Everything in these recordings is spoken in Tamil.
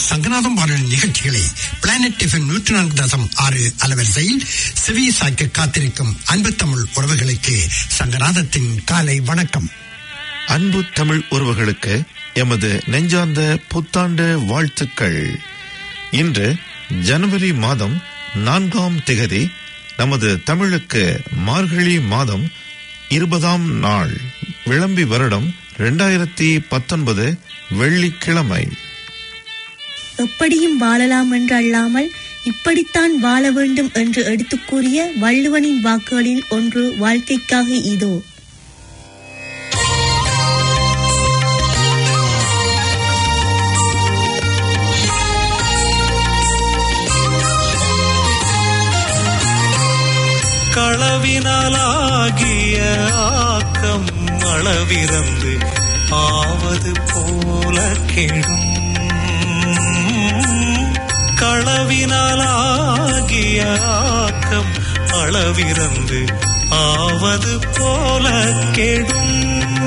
சங்கநாதம் வானொலி நிகழ்ச்சிகளை பிளானட் டிஃபன் நூற்றி நான்கு தசம் ஆறு அலவரிசையில் செவி சாய்க்க காத்திருக்கும் அன்பு தமிழ் உறவுகளுக்கு சங்கநாதத்தின் காலை வணக்கம் அன்பு தமிழ் உறவுகளுக்கு எமது நெஞ்சார்ந்த புத்தாண்டு வாழ்த்துக்கள் இன்று ஜனவரி மாதம் நான்காம் திகதி நமது தமிழுக்கு மார்கழி மாதம் இருபதாம் நாள் விளம்பி வருடம் இரண்டாயிரத்தி பத்தொன்பது வெள்ளிக்கிழமை எப்படியும் வாழலாம் என்று அல்லாமல் இப்படித்தான் வாழ வேண்டும் என்று எடுத்துக் கூறிய வள்ளுவனின் வாக்குகளில் ஒன்று வாழ்க்கைக்காக இதோ களவினாலாகிய ஆக்கம் அளவிறந்து ஆவது போல கெடும் களவினாலாகிய ஆக்கம் அளவிறந்து ஆவது போல கெடும்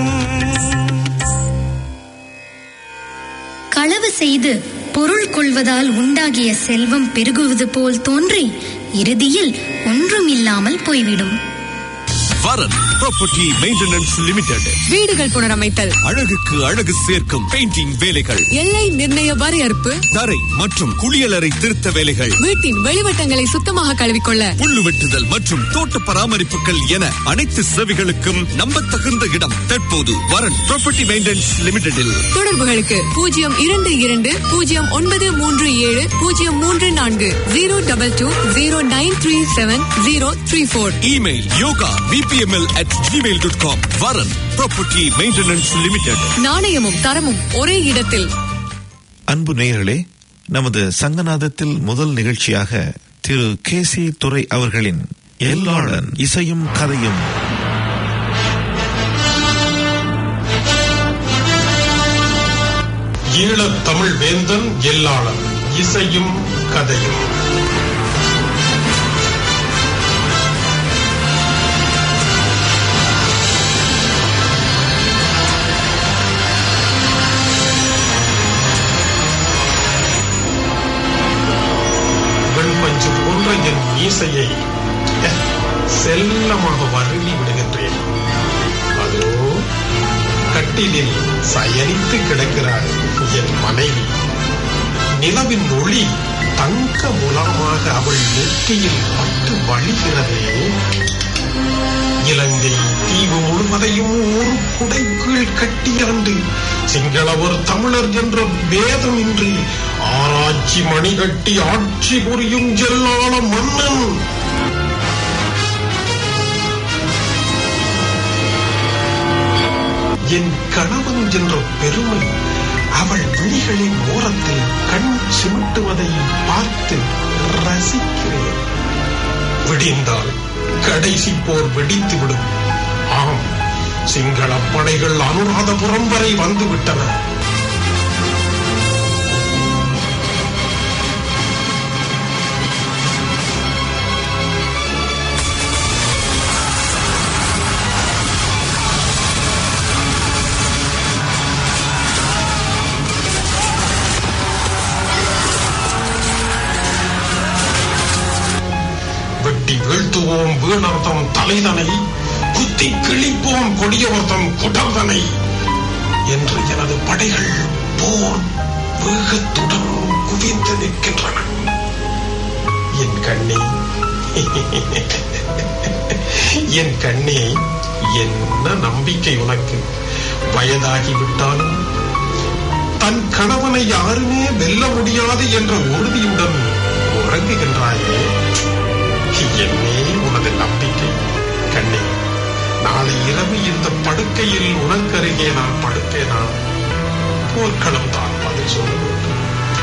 களவு செய்து பொருள் கொள்வதால் உண்டாகிய செல்வம் பெருகுவது போல் தோன்றி இறுதியில் ஒன்றுமில்லாமல் போய்விடும் வரன் ப்ராப்பர்ட்டி மெயின்டெனன்ஸ் லிமிடெட் வீடுகள் புனரமைத்தல் அழகுக்கு அழகு சேர்க்கும் பெயிண்டிங் வேலைகள் எல்லை நிர்ணய வரையறுப்பு தரை மற்றும் குளியலறை திருத்த வேலைகள் வீட்டின் வெளிவட்டங்களை சுத்தமாக கழுவிக்கொள்ள புல்லு வெட்டுதல் மற்றும் தோட்ட பராமரிப்புகள் என அனைத்து சேவைகளுக்கும் நம்பத்தகுந்த இடம் தற்போது வரன் ப்ராப்பர்ட்டி மெயின்டெனன்ஸ் லிமிடெடில் தொடர்புகளுக்கு பூஜ்ஜியம் இரண்டு இரண்டு பூஜ்ஜியம் ஒன்பது மூன்று ஏழு பூஜ்ஜியம் மூன்று நான்கு zero double two zero nine three seven zero three four email yoga BBML at Gmail dot com Varan property maintenance limited நாணயமும் தரமும் ஒரே இடத்தில் அன்பு நேயர்களே நமது சங்கநாதத்தில் முதல் நிகழ்ச்சியாக திரு கே சி துரை அவர்களின் எல்லாளன் இசையும் கதையும் ஈழத் தமிழ் வேந்தன் எல்லாளன் இசையும் கதையும் வெண்பஞ்சு போன்ற என் மீசையை அஹ், செல்லமாக வருடி விடுகின்றேன் அதோ கட்டிலில் சயனித்து கிடக்கிறாள் என் மனைவி நிலவின் ஒளி தங்க முலமாக அவள் நெற்றியில் பட்டு வழிகிறதே இலங்கை தீவு முழுவதையும் ஒரு குடைக்குள் கட்டியாண்டு சிங்களவர் தமிழர் என்ற பேதமின்றி ஆராய்ச்சி மணி கட்டி ஆட்சி புரியும் ஜெல்லாள மன்னன் என் கணவன் என்ற பெருமை அவள் விழிகளின் ஓரத்தில் கண் சிமிட்டுவதை பார்த்து ரசிக்கிறேன் விடிந்தால் கடைசி போர் வெடித்துவிடும் ஆம் சிங்கள படைகள் அனுராதபுரம் வரை வந்து விட்டன வெட்டி வீழ்த்துவோம் வீணர்த்தம் தலைதனை குத்தி கிழிப்போம் கொடியவர்த்தம் குடர்தனை என்று எனது படைகள் போர் வேகத்துடன் குவிந்து நிற்கின்றன என் கண்ணே என் கண்ணே என்ன நம்பிக்கை உனக்கு வயதாகிவிட்டாலும் தன் கணவனை யாருமே வெல்ல முடியாது என்ற உறுதியுடன் உறங்குகின்றாயே என்னே உனது நம்பிக்கை கண்ணே நாளை இரவு இந்த படுக்கையில் உனக்கருகே நான் படுப்பேனா போர்க்களம் தான் பதில் சொல்ல வேண்டும்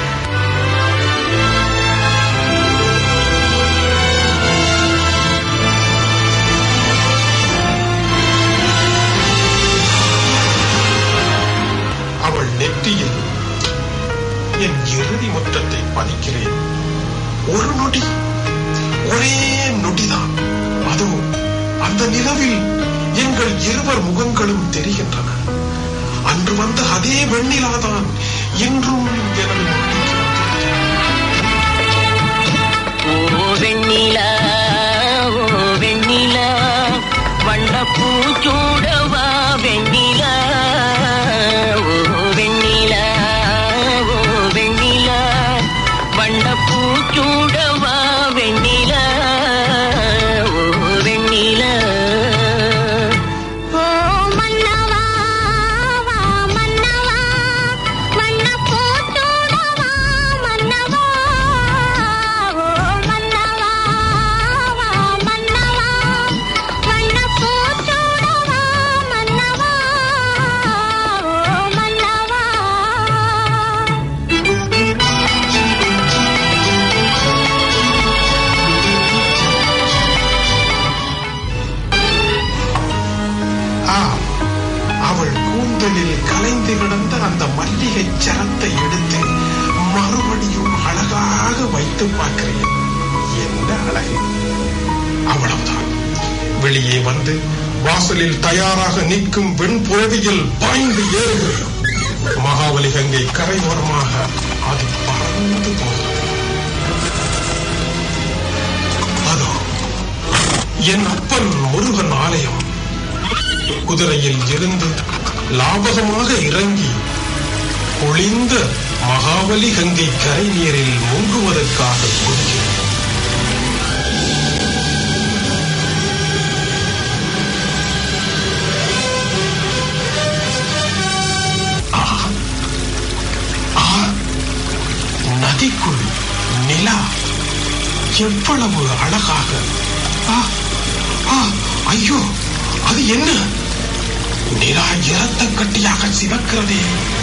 அவள் நெற்றியில் என் இறுதி முற்றத்தை பதிக்கிறேன் ஒரு நொடி ஒரே நொடிதான் அதோ அந்த நிலவில் எங்கள் இருவர் முகங்களும் தெரிகின்றன அன்று வந்த அதே வெண்ணிலாதான் இன்றும் எனது முன்னிற்கிறது என்ன அழகு அவ்வளவுதான் வெளியே வந்து வாசலில் தயாராக நிற்கும் வெண்புறவியில் பாய்ந்து ஏறுகிறேன் மகாபலி கங்கை கரையோரமாக அது பறந்து போகிறது அதோ என் அப்பன் முருகன் ஆலயம் குதிரையில் இருந்து லாபகமாக இறங்கி குளிந்த மகாபலி கங்கை கரை நீரில் முங்குவதற்காக குதிக்கிறேன் ஆ, ஆ, நதிக்குள் நிலா எவ்வளவு அழகாக ஆ, ஆ, ஐயோ அது என்ன நிலா இரத்த கட்டியாக சிவக்கிறதே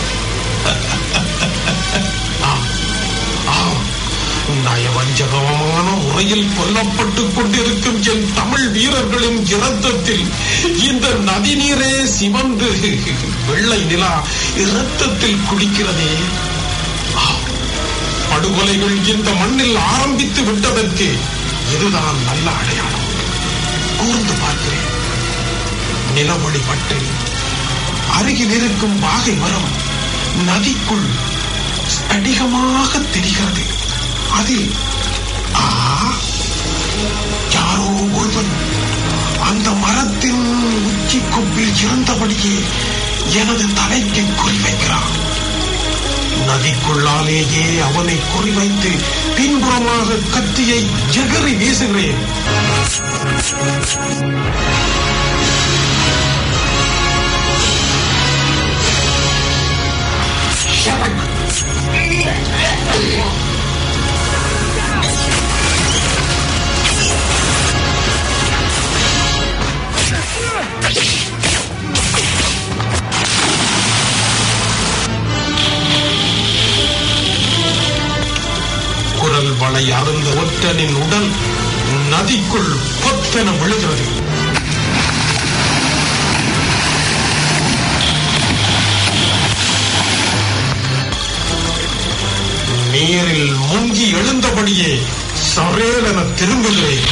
ஆம், ஆம், நயவஞ்சகமான முறையில் கொல்லப்பட்டுக் கொண்டிருக்கும் என் தமிழ் வீரர்களின் இரத்தத்தில் இந்த நதி நீரே சிவந்து வெள்ளை நிலா இரத்தத்தில் குடிக்கிறதே ஆம், படுகொலைகள் இந்த மண்ணில் ஆரம்பித்து விட்டதற்கு இதுதான் நல்ல அடையாளம் கூர்ந்து பார்க்கிறேன் நிலவொளி பட்டு அருகில் இருக்கும் வாகை மரம் நதிக்குள் ஸ்படிகமாக தெரிகிறது அதில் ஆ யாரோ ஒருவன் அந்த மரத்தின் உச்சி கொப்பில் இருந்தபடியே எனது தலைக்கு குறிவைக்கிறான் நதிக்குள்ளாலேயே அவனை குறிவைத்து பின்புறமாக கத்தியை ஜெகறி வீசுகிறேன் குரல் வளை அருந்த ஒற்றனின் உடல் நதிக்குள் பொத்தென விழுகிறது நீரில் முங்கி எழுந்தபடியே சரேலென திரும்புகிறேன்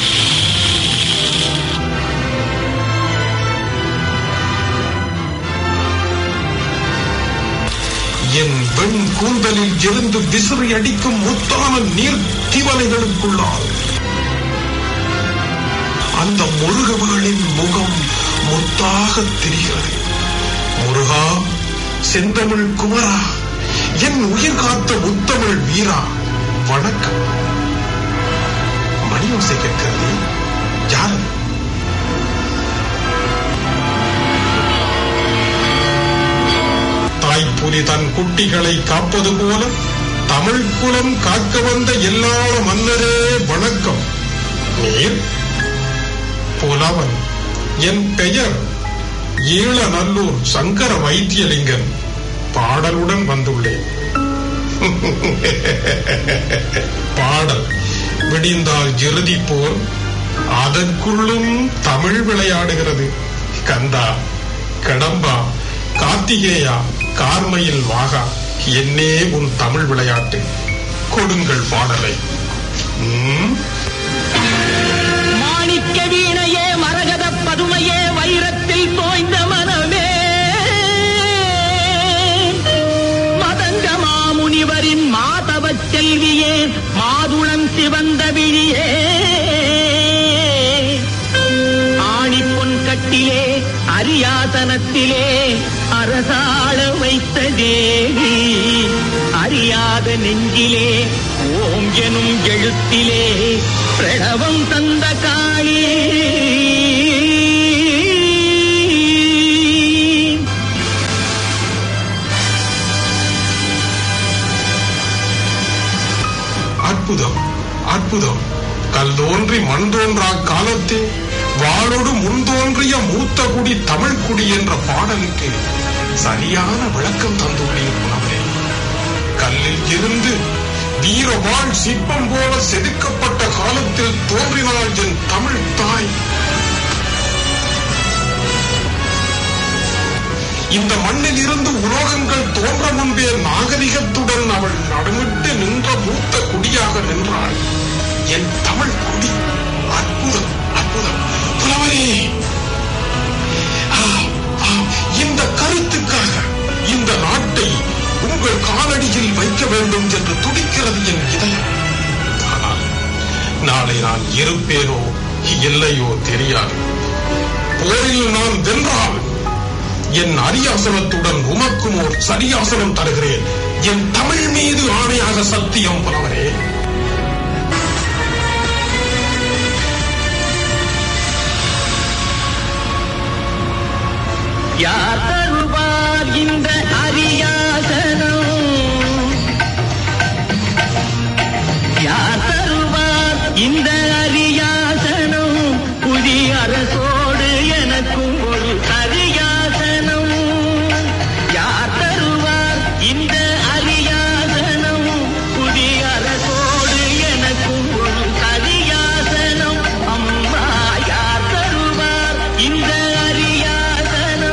என் பெண் கூந்தலில் இருந்து விசிறி அடிக்கும் முத்தான நீர் திவலைகளுக்குள்ளால் அந்த முருகவர்களின் முகம் முத்தாக தெரிகிறது முருகா செந்தமிழ் குமரா என் உயிர் காத்த முத்தமிழ் வீரா வணக்கம் மணியோசை கேட்கிறது யார் அது? தாய்ப்புலி தன் குட்டிகளை காப்பது போல தமிழ் குலம் காக்க வந்த எல்லா மன்னரே வணக்கம் நீர் புலவன் என் பெயர் ஈழநல்லூர் சங்கர வைத்தியலிங்கன் பாடலுடன் வந்துள்ளேன் பாடல் விடிந்தால் இறுதி போல் அதற்குள்ளும் தமிழ் விளையாடுகிறது கந்தா கடம்பா கார்த்திகேயா கார்மையில் வாகா என்னே உன் தமிழ் விளையாட்டு கொடுங்கள் பாடலை ம்? மாணிக்க வீணையே மரகத பதுமையே வைரத்தில் தோய்ந்த மனமே மதங்க மாமுனிவரின் மாதவச் செல்வியே மாதுளம் சிவந்த விழியே ஆணிப்பொன் கட்டிலே அரியாசனத்திலே அரசாள வைத்த தேவி அறியாத நெஞ்சிலே ஓம் எனும் எழுத்திலே பிரணவம் தந்த காளி அற்புதம் அற்புதம் கல் தோன்றி மண் தோன்றா காலத்தே வாளோடு முன் தோன்றிய மூத்த குடி தமிழ் குடி என்ற பாடலுக்கு சரியான விளக்கம் தந்துள்ளீர் புலவரே கல்லில் இருந்து வீரவாள் சிற்பம் போல செதுக்கப்பட்ட காலத்தில் தோன்றினாள் என் தமிழ் தாய் இந்த மண்ணில் இருந்து உலோகங்கள் தோன்ற முன்பே நாகரிகத்துடன் அவள் நடுமிட்டு நின்ற மூத்த குடியாக நின்றாள் என் தமிழ் குடி அற்புதம் அற்புதம் புலவரே ஆ, ஆ, இந்த கருத்துக்காக இந்த நாட்டை உங்கள் காலடியில் வைக்க வேண்டும் என்று துடிக்கிறது என் இதயம் ஆனால் நாளை நான் இருப்பேனோ இல்லையோ தெரியாது போரில் நான் வென்றால் என் அரியாசனத்துடன் உமக்கும் ஓர் சரியாசனம் தருகிறேன் என் தமிழ் மீது ஆணையாக சத்தியம் புலவரே யார் தருவார் இந்த அரியாசனம் யார் தருவார் இந்த அரியாசனம் புதிய அரசோடு எனக்கும் ஒரு சரியாசனம் யார் தருவார் இந்த அரியாசனம் புதிய அரசோடு எனக்கும் ஒரு சரியாசனம் அம்மா யார் தருவார் இந்த அரியாசனம்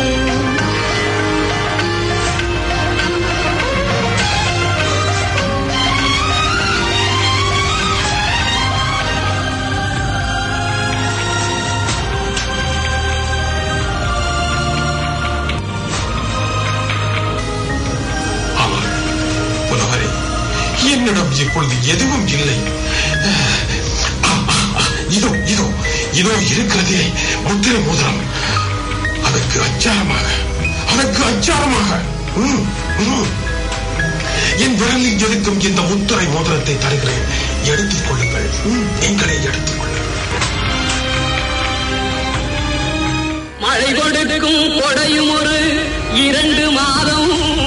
ஆனால் புலவரே என்னிடம் இப்பொழுது எதுவும் இல்லை ஆ, ஆ, ஆ, இதோ இதோ இதோ இருக்கிறதே முத்திரை மோதிரம் அதற்கு அச்சாரமாக அதற்கு அச்சாரமாக ம், ம். என் விரலில் இருக்கும் இந்த முத்திரை மோதிரத்தை தருகிறேன் எடுத்துக் கொள்ளுங்கள் ம், எங்களை எடுத்துக் கொள்ளுங்கள் மழை கொடுக்கும் கொடையும் ஒரு இரண்டு மாதம்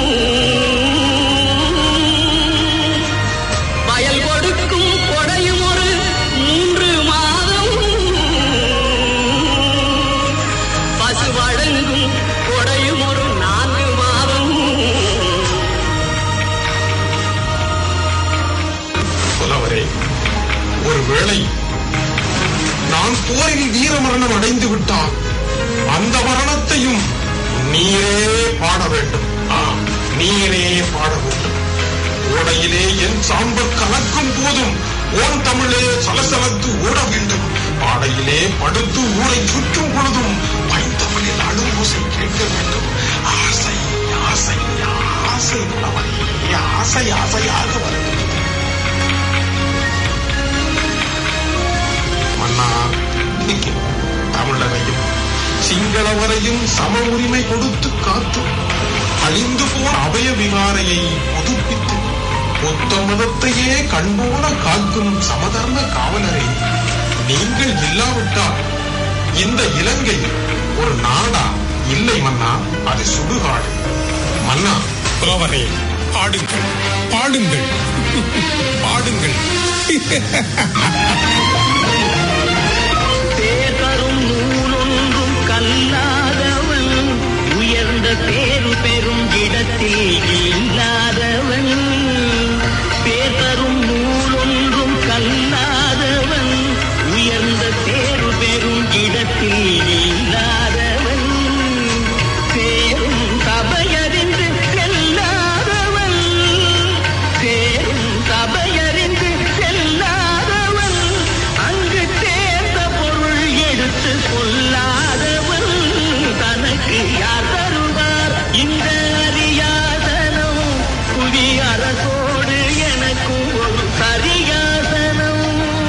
வயல் கொடுக்கும் கொடையும் ஒரு மூன்று மாதம் பசு வழங்கும் கொடையும் ஒரு நான்கு மாதம் புலவரே ஒருவேளை நான் போரில் வீரமரணம் அடைந்து விட்டால் அந்த மரணத்தையும் நீரே பாட வேண்டும் ஆம், நீரே பாட வேண்டும் ஓடையிலே என் சாம்பல் கலக்கும் போதும் ஓன் தமிழே சலசலத்து ஓட வேண்டும் பாடையிலே படுத்து ஊரை சுற்றும் பொழுதும் பைந்தமிழில் அழுவோசை கேட்க வேண்டும் ஆசை ஆசை ஆசை புலவரே ஆசை ஆசையாக வருகிறது மன்னா தமிழரையும் சிங்களவரையும் சம உரிமை கொடுத்து காத்து அழிந்து போன அபய விகாரையை புதுப்பித்து புத்த மதத்தையே கண்போல காக்கும் சமதர்ம காவலரே நீங்கள் இல்லாவிட்டால் இந்த இலங்கை ஒரு நாடா இல்லை மன்னா அது சுடுகாடு மன்னா புலவரே பாடுங்கள் பாடுங்கள் பாடுங்கள் பேர் தரும் நூலொன்றும் கல்லாதவன் உயர்ந்த பேரு பெரும் இடத்தில் இல்லாதவன் பேர் தரும் நூலொன்றும் கல்லாதவன் உயர்ந்த பேரு பெரும் இடத்தில் இல்லாதவன் சேரும் சபையறிந்து செல்லாதவன் சேரும் சபையறிந்து செல்லாதவன் அங்கு சேர்ந்த பொருள் எடுத்து கொள்ளாதவன் தனக்கு யார் தருவார் இந்த அரியாசனம் புதிய அரசோடு எனக்கு ஒரு சரியாசனம்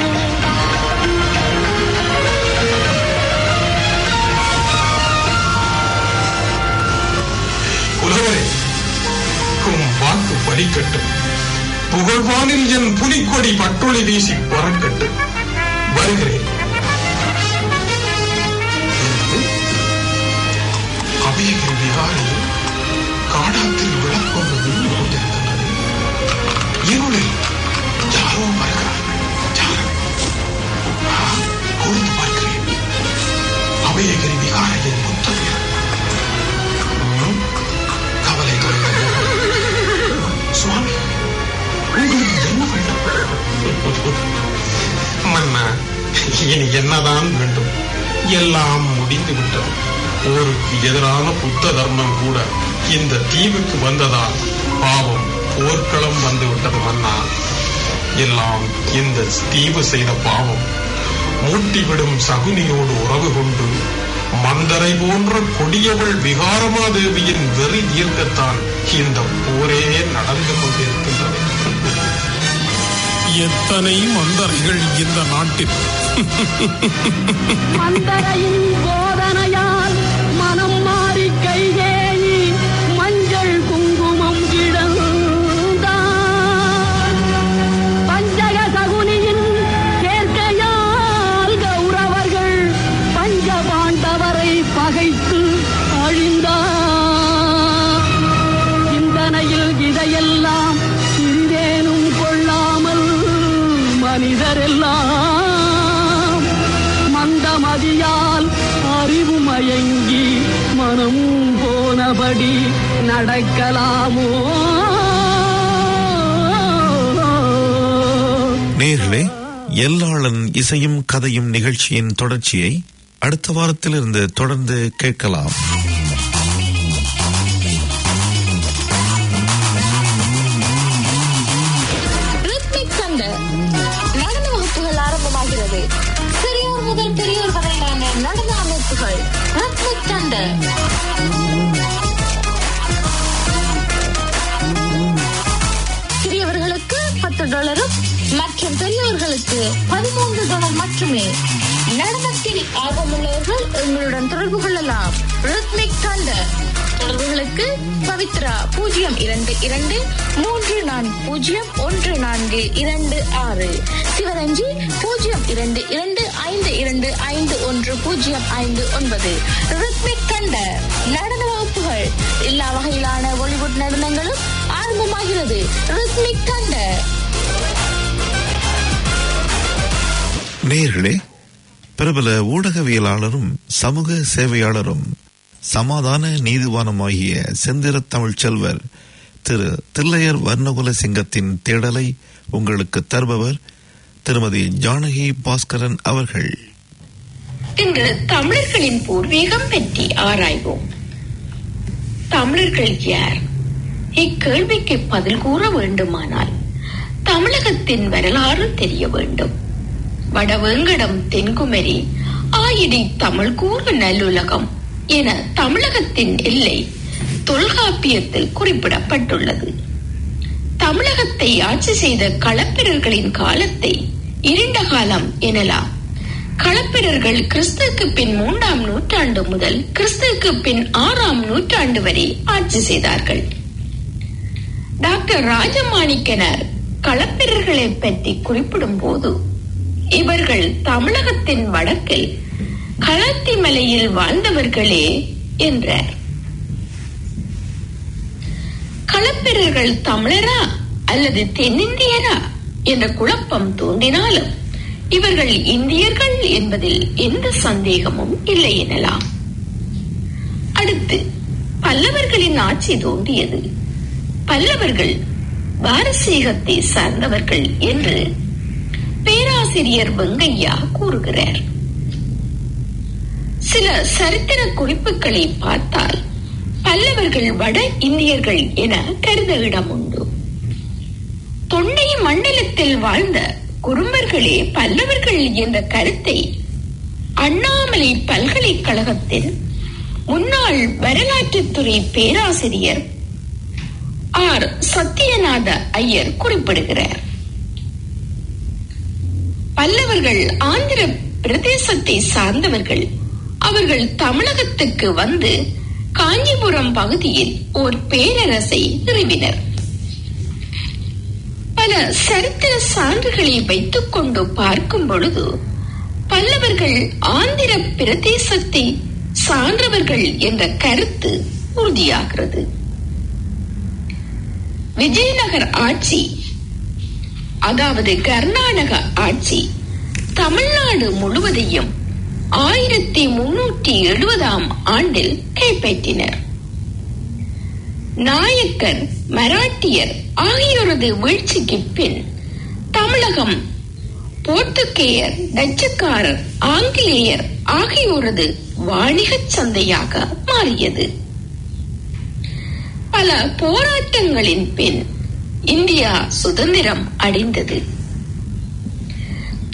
புலவரே உம் வாக்கு பலிக்கட்டும் புகழ்வானில் என் புலிக்கொடி பட்டொளி வீசி பறக்கட்டும் வருகிறேன் என்னது? அபயகிரி விகாரையில் காடாத்தில் விளக்கொண்டு விழுந்து கொண்டிருக்கின்றது இருளில் யாரோ வருகிறார்கள் யார் ஆ, கூர்ந்து பார்க்கிறேன் அபயகிரி விகாரையின் புத்தகம் ம், கவலை கொள்ளுங்கள் சுவாமி உங்களுக்கு என்ன வேண்டும் மன்னா இனி என்னதான் வேண்டும் எல்லாம் முடிந்து விட்டது போருக்கு எதிரான புத்த தர்மம் கூட இந்த தீவுக்கு வந்ததால் பாவம் போர்க்களம் வந்து விட்டது மன்னா எல்லாம் இந்த தீவு செய்த பாவம் மூட்டிவிடும் சகுனியோடு உறவு கொண்டு மந்தரை போன்ற கொடியவள் விகாரமாதேவியின் வெறி தீர்க்கத்தான் இந்த போரே நடந்து கொண்டிருக்கின்றது எத்தனை மந்தரைகள் இந்த நாட்டில் மந்தரையின் போதனையால் மனம் மாறி கைகேயி மஞ்சள் குங்குமம் கிடந்தான் பஞ்சக சகுனியின் சேர்க்கையால் கௌரவர்கள் பஞ்ச பாண்டவரை பகைத்து அழிந்தார் சிந்தனையில் இதையெல்லாம் சிறிதேனும் கொள்ளாமல் மனிதரெல்லாம் மந்தமதியால் அறிவு மயங்கி மனம் போனபடி நடக்கலாமோ நேர்களே எல்லாளன் இசையும் கதையும் நிகழ்ச்சியின் தொடர்ச்சியை அடுத்த வாரத்திலிருந்து தொடர்ந்து கேட்கலாம் ரித்மிக் சண்ட நடன வகுப்புகள் ஆரம்பமாகிறது சிறியோர் முதல் பெரியோர் வரையிலான நடன அமைப்புகள் ரித்மிக் சண்ட சிறியவர்களுக்கு பத்து டாலரும் மற்றும் பெரியவர்களுக்கு பதிமூன்று டாலர் மட்டுமே நடனத்தில் ஆர்வமுள்ளவர்கள் எங்களுடன் தொடர்பு கொள்ளலாம் ரித்மிக் தண்டர் தொடர்புகளுக்கு பவித்ரா பூஜ்ஜியம் இரண்டு இரண்டு மூன்று நான்கு பூஜ்ஜியம் ஒன்று நான்கு இரண்டு ஆறு சிவரஞ்சி பூஜ்ஜியம் இரண்டு இரண்டு ஐந்து இரண்டு ஐந்து ஒன்று பூஜ்ஜியம் ஐந்து ஒன்பது ரித்மிக் தண்டர் நடன வகுப்புகள் எல்லா வகையிலான பாலிவுட் நடனங்களும் ஆரம்பமாகிறது ரித்மிக் தண்டர் நேர்களே பிரபல ஊடகவியலாளரும் சமூக சேவையாளரும் சமாதான நீதிவானுமாகிய செந்திர தமிழ் செல்வர் திரு தில்லையர் வர்ணகுல சிங்கத்தின் தேடலை உங்களுக்கு தருபவர் திருமதி ஜானகி பாஸ்கரன் அவர்கள் இன்று தமிழர்களின் பூர்வீகம் பற்றி ஆராய்வோம் தமிழர்கள் யார் இக்கேள்விக்கு பதில் கூற வேண்டுமானால் தமிழகத்தின் வரலாறு தெரிய வேண்டும் வடவேங்கடம் தென்குமரி ஆயிடி தமிழ் கூற நல்லுலகம் என தமிழகத்தின் எல்லை தொல்காப்பியத்தில் குறிப்பிடப்பட்டுள்ளது தமிழகத்தை ஆட்சி செய்த களப்பிரர்களின் காலத்தை இருண்ட காலம் எனலாம் களப்பிரர்கள் கிறிஸ்துக்கு பின் மூன்றாம் நூற்றாண்டு முதல் கிறிஸ்துக்கு பின் ஆறாம் நூற்றாண்டு வரை ஆட்சி செய்தார்கள் டாக்டர் ராஜமாணிக்கனர் களப்பிரர்களை பற்றி குறிப்பிடும் போது இவர்கள் தமிழகத்தின் வடக்கில் களத்தி மலையில் வாழ்ந்தவர்களே என்றார் களப்பிரர்கள் தமிழரா அல்லது தென்னிந்தியரா என்ற குழப்பம் தோன்றினாலும் இவர்கள் இந்தியர்கள் என்பதில் எந்த சந்தேகமும் இல்லை எனலாம் அடுத்து பல்லவர்களின் ஆட்சி தோன்றியது பல்லவர்கள் பாரசீகத்தை சார்ந்தவர்கள் என்று பேராசிரியர் வெங்கையா கூறுகிறார் சில சரித்திர குறிப்புகளை பார்த்தால் பல்லவர்கள் வட இந்தியர்கள் என கருத இடம் உண்டு தொண்டை மண்டலத்தில் வாழ்ந்த குறும்பர்களே பல்லவர்கள் என்ற கருத்தை அண்ணாமலை பல்கலைக்கழகத்தின் முன்னாள் வரலாற்றுத்துறை பேராசிரியர் ஆர் சத்யநாத ஐயர் குறிப்பிடுகிறார் பல்லவர்கள் ஆந்திர பிரதேசத்தை சார்ந்தவர்கள் அவர்கள் தமிழகத்துக்கு வந்து காஞ்சிபுரம் பகுதியில் ஓர் பேரரசை நிறுவினர் பல சரித்திர சான்றுகளை வைத்துக் கொண்டு பார்க்கும் பொழுது பல்லவர்கள் ஆந்திர பிரதேசத்தை சார்ந்தவர்கள் என்ற கருத்து உறுதியாகிறது விஜயநகர் ஆட்சி அதாவது கர்நாடக ஆட்சி தமிழ்நாடு முழுவதையும் ஆயிரத்தி முன்னூற்றி எழுபதாம் ஆண்டில் கைப்பற்றினர் நாயக்கர் மராட்டியர் ஆகியோரது வீழ்ச்சிக்கு பின் தமிழகம் போர்த்துகேயர் டச்சுக்காரர் ஆங்கிலேயர் ஆகியோரது வாணிகச் சந்தையாக மாறியது பல போராட்டங்களின் பின் இந்தியா சுதந்திரம் அடைந்தது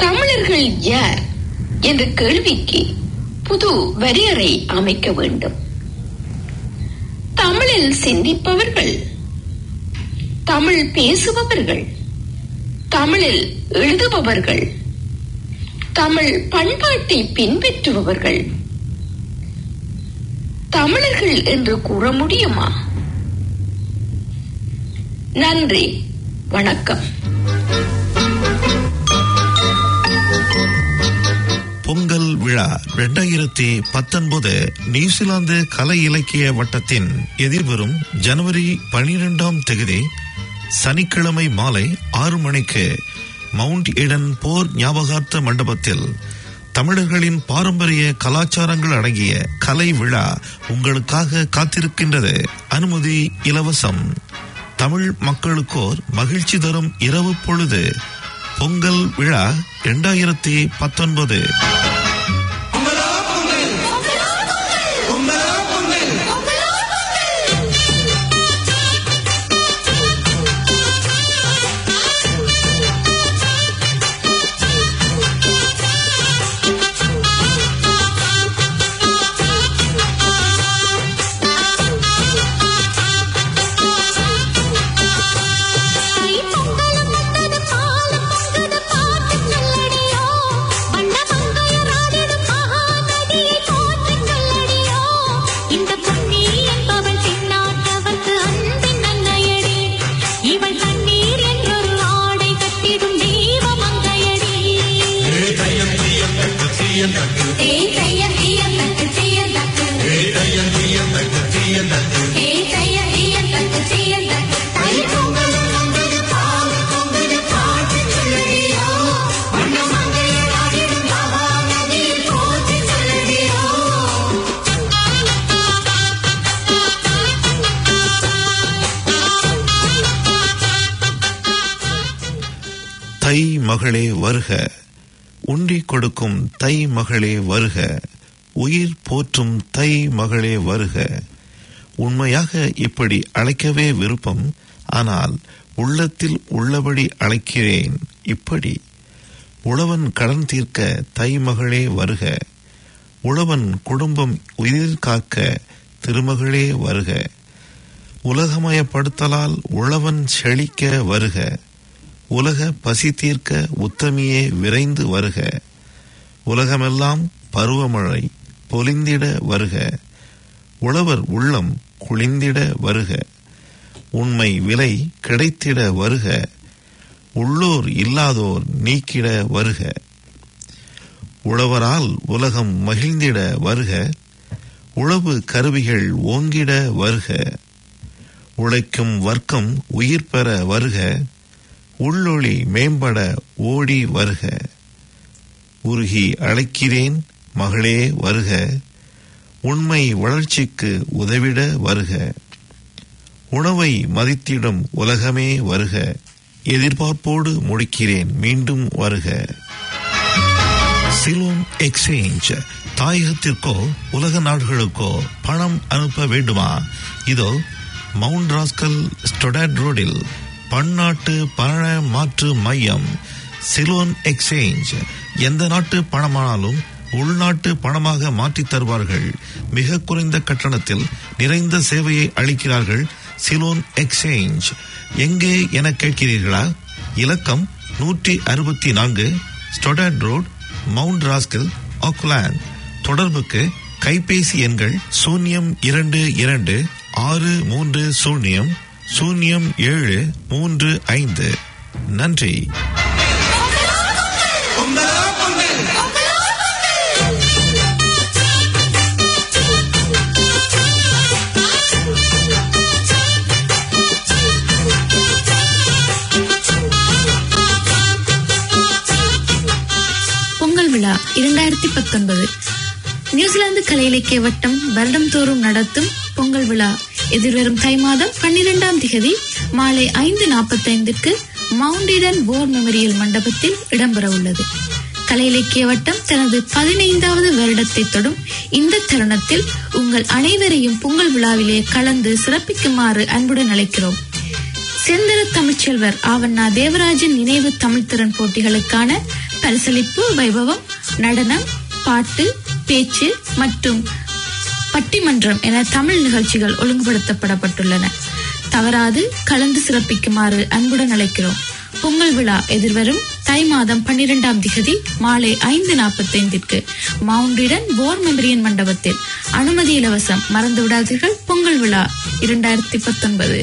தமிழர்கள் யார் என்ற கேள்விக்கு புது வரையறை அமைக்க வேண்டும் தமிழில் சிந்திப்பவர்கள் தமிழ் பேசுபவர்கள் தமிழில் எழுதுபவர்கள் தமிழ் பண்பாட்டை பின்பற்றுபவர்கள் தமிழர்கள் என்று கூற முடியுமா நன்றி வணக்கம் பொங்கல் விழா இரண்டாயிரத்தி பத்தொன்பது நியூசிலாந்து கலை இலக்கிய வட்டத்தின் எதிர்வரும் ஜனவரி பனிரெண்டாம் தேதி சனிக்கிழமை மாலை ஆறு மணிக்கு மவுண்ட் ஈடன் போர் ஞாபகார்த்த மண்டபத்தில் தமிழர்களின் பாரம்பரிய கலாச்சாரங்கள் அடங்கிய கலை விழா உங்களுக்காக காத்திருக்கின்றது அனுமதி இலவசம் தமிழ் மக்களுக்கோர் மகிழ்ச்சி தரும் இரவு பொழுது பொங்கல் விழா இரண்டாயிரத்தி பத்தொன்பது இவள் தண்ணீர் என்றொரு ஆடை கட்டிடும் தெய்வ மங்கையடி ஏய் தையம் தீயம் தட்டு தீயம் தட்டு ஏய் தையம் தீயம் தட்டு தீயம் தட்டு தை பொங்கலும் வந்தது பால் பொங்கது பாட்டு சொல்லடியோ வண்ண மங்கையர் ஆடிடும் மகாநதியில் போற்றி சொல்லடியோ தை மகளே வருக உண்டி கொடுக்கும் தை மகளே வருக உயிர் போற்றும் தை மகளே வருக உண்மையாக இப்படி அழைக்கவே விருப்பம் ஆனால் உள்ளத்தில் உள்ளபடி அழைக்கிறேன் இப்படி உழவன் கடன் தீர்க்க தை மகளே வருக உழவன் குடும்பம் உயிர் காக்க திருமகளே வருக உலகமயப்படுத்தலால் உழவன் செழிக்க வருக உலக பசி தீர்க்க உத்தமியே விரைந்து வருக உலகமெல்லாம் பருவமழை பொலிந்திட வருக உழவர் உள்ளம் குளிந்திட வருக உண்மை விலை கிடைத்திட வருக உள்ளோர் இல்லாதோர் நீக்கிட வருக உழவரால் உலகம் மகிழ்ந்திட வருக உழவு கருவிகள் ஓங்கிட வருக உழைக்கும் வர்க்கம் உயிர் பெற வருக உள்ளொளி மேம்பட ஓடி வருக உருகி அழைக்கிறேன் மகளே வருக உண்மை வளர்ச்சிக்கு உதவிட வருக உணவை மதித்திடும் உலகமே வருக எதிர்பார்ப்போடு முடிக்கிறேன் மீண்டும் வருக சிலோன் எக்ஸ்சேஞ்ச் தாயகத்திற்கோ உலக நாடுகளுக்கோ பணம் அனுப்ப வேண்டுமா இதோ மவுண்ட் ராஸ்கல் ஸ்டொடாட் ரோடில் பன்னாட்டு பண மாற்று மையம் சிலோன் எக்ஸ்சேஞ்ச் எந்த நாட்டு பணமானாலும் உள்நாட்டு பணமாக மாற்றித் தருவார்கள் மிக குறைந்த கட்டணத்தில் நிறைந்த சேவையை அளிக்கிறார்கள் சிலோன் எக்ஸ்சேஞ்ச் எங்கே என கேட்கிறீர்களா இலக்கம் நூற்றி அறுபத்தி நான்கு Stoddard Road Mount Roskill Auckland தொடர்புக்கு கைபேசி எண்கள் சூன்யம் இரண்டு இரண்டு ஆறு மூன்று சூன்யம் சூன்யம் ஏழு மூன்று ஐந்து நன்றி பொங்கல் விழா இரண்டாயிரத்தி பத்தொன்பது நியூசிலாந்து கலை இலக்கிய வட்டம் வருடம் தோறும் நடத்தும் பொங்கல் விழா எதிர்வரும் தை மாதம் பன்னிரெண்டாம் திகதி மாலை ஐந்து நாற்பத்தைந்துக்கு மவுண்டிடன் போர் மெமரியல் மண்டபத்தில் இடம்பெற உள்ளது கலை இலக்கிய வட்டம் தனது பதினைந்தாவது வருடத்தை தொடும் இந்த தருணத்தில் உங்கள் அனைவரையும் பொங்கல் விழாவிலே கலந்து சிறப்பிக்குமாறு அன்புடன் அழைக்கிறோம் செந்தர தமிழ்ச்செல்வர் ஆவண்ணா தேவராஜன் நினைவு தமிழ்த்திறன் போட்டிகளுக்கான பரிசளிப்பு வைபவம் நடனம் பாட்டு பேச்சு மற்றும் பட்டிமன்றம் என தமிழ் நிகழ்ச்சிகள் ஒழுங்குபடுத்தப்படப்பட்டுள்ளன தவறாது கலந்து சிறப்பிக்குமாறு அன்புடன் அழைக்கிறோம் பொங்கல் விழா எதிர்வரும் தை மாதம் பன்னிரெண்டாம் திகதி மாலை ஐந்து நாற்பத்தைந்திற்கு மவுண்டிடன் போர் மெமரியன் மண்டபத்தில் அனுமதி இலவசம் மறந்து விடாதீர்கள் பொங்கல் விழா இரண்டாயிரத்தி பத்தொன்பது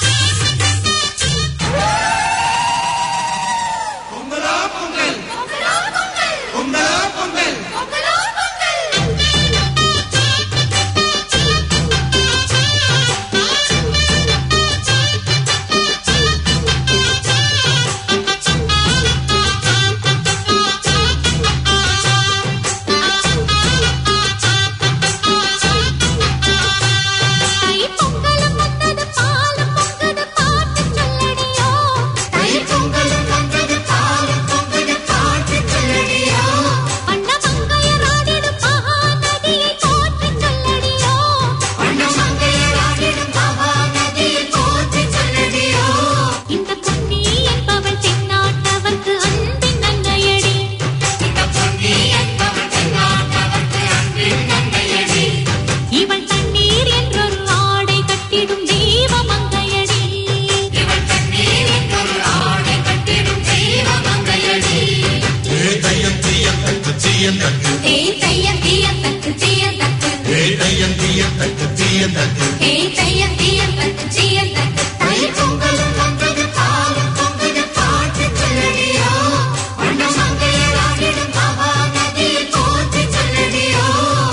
தை பொங்கலும் வந்தது பாலும் பொங்குது பாட்டு சொல்லடியோ தை பொங்கலும் வந்தது பாலும் பொங்குது பாட்டு சொல்லடியோ வண்ண மங்கையராடிடும் மகாநதியை போற்றி சொல்லடியோ வண்ண மங்கையராடிடும் மகாநதியை போற்றி சொல்லடியோ இந்த பொன்னி என்பவள் தென்னாட்டவர்க்கு அன்பின் நன்மையடி இந்த பொன்னி என்பவள் தென்னாட்டவர்க்கு அன்பின் நன்மையடி இவள் தண்ணீர் என்றொரு ஆடை கட்டிடும் தெய்வ மங்கையடி இவள் தண்ணீர் என்றொரு ஆடை கட்டிடும் தெய்வ மங்கையடி ஏய் தையம் தீயம் தக்கு தீயம் தக்கு ஏய் தையம் தீயம் தக்கு தீயம் தக்கு ஏய் தையம் தீயம் தக்கு தீயம் தக்கு ஏய் தையம் தீயம் தக்கு தீயம் தக்கு தை பொங்கலும் வந்தது பாலும் பொங்குது பாட்டு சொல்லடியோ வண்ண மங்கையராகிடும் மகாநதியை போற்றி சொல்லடியோ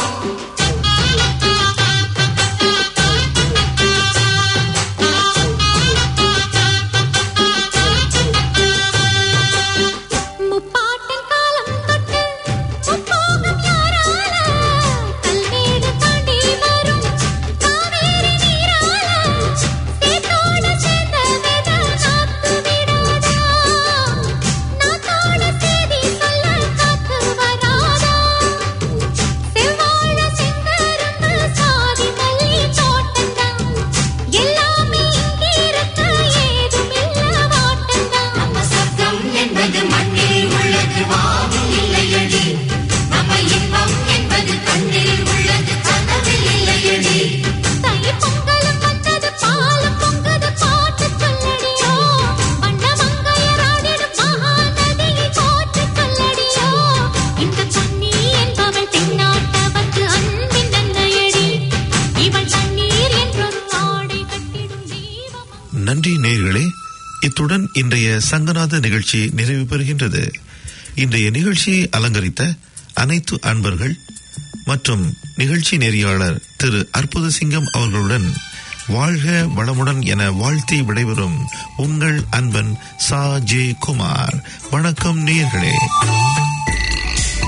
முப்பாட்டன் காலம் தொட்டு முப்போகம் யாரால கல்மேடு தாண்டி வரும் காவேரி நீரால சேத்தோடு சேர்ந்த வெத நாத்து விடாதா நாத்தோட சேதி சொல்ல காத்து வராதா செவ்வாழ செங்கரும்பு சாதி மல்லி தோட்டந்தான் எல்லாமே இங்கிருக்க ஏதுமில்ல வாட்டந்தான் நம்ம சத்தம் என்பது மண்ணில் உள்ளது வாவில் இல்லையடி நம்ம இன்பம் என்பது கண்ணில் உள்ளது கனவில் இல்லையடி தை பொங்கலும் வந்தது பாலும் பொங்குது பாட்டு சொல்லடியோ வண்ண மங்கையராடிடும் மகாநதியை போற்றி சொல்லடியோ இந்த பொன்னி என்பவள் தென்னாட்டவர்க்கு அன்பின் நன்மையடி இவள் தண்ணீர் என்றொரு ஆடை கட்டிடும் தெய்வம் நன்றி நேயர்களே இத்துடன் இன்றைய சங்கநாத நிகழ்ச்சி நிறைவு பெறுகின்றது இன்றைய நிகழ்ச்சியை அலங்கரித்த அனைத்து அன்பர்கள் மற்றும் நிகழ்ச்சி நெறியாளர் திரு அற்புத சிங்கம் அவர்களுடன் வாழ்க வளமுடன் என வாழ்த்தி விடைபெறும் உங்கள் அன்பன் சா ஜே குமார் வணக்கம் நேயர்களே